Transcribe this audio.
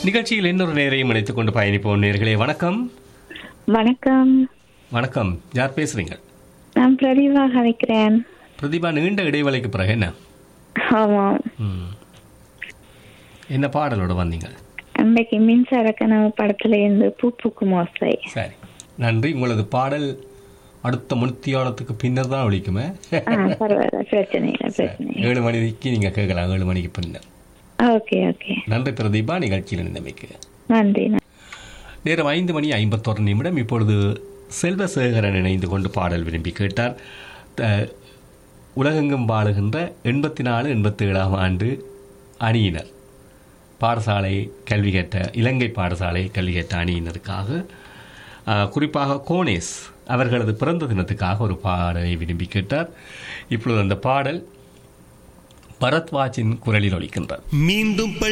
நிகழ்ச்சியில் இன்னொரு நேரையும் இணைத்துக் கொண்டு பயணிப்போம் நேர்களே வணக்கம் வணக்கம் வணக்கம் யார் பேசுறீங்க நான் பிரதீபா கலைக்கிறேன் பிரதிபா நீண்ட இடைவேளைக்கு பிறகு என்ன ஆமாம் ம். என்ன பாடலோட வந்தீங்க அன்றைக்கு மின்சார கனவு படத்துல இருந்து பூ பூக்கும் ஓசை சரி நன்றி உங்களது பாடல் அடுத்த மணித்தியாலத்துக்கு பின்னர் தான் ஒழிக்குமே ஆ பரவாயில்ல பிரச்சனை இல்லை பிரச்சனை இல்லை. ஏழு மணிக்கு நீங்க கேட்கலாம் ஏழு மணிக்கு பின்னர் ஓகே ஓகே நன்றி பிரதீபா நிகழ்ச்சியில் நிலைமைக்கு நன்றி நன்றி. நேரம் ஐந்து மணி ஐம்பத்தொரு நிமிடம் இப்பொழுது செல்வசேகரன் இணைந்து கொண்டு பாடல் விரும்பி கேட்டார் த- உலகெங்கும் வாழுகின்ற எண்பத்தி நாலு எண்பத்தி ஏழாம் ஆண்டு அணியினர் பாடசாலை கல்வி கற்ற இலங்கை பாடசாலை கல்வி கற்ற அணியினருக்காக ஆ, குறிப்பாக கோனேஸ் அவர்களது பிறந்த தினத்துக்காக ஒரு பாடலை விரும்பி கேட்டார் இப்பொழுது அந்த பாடல் பரத்வாஜின் குரலில் ஒலிக்கின்றது மீண்டும்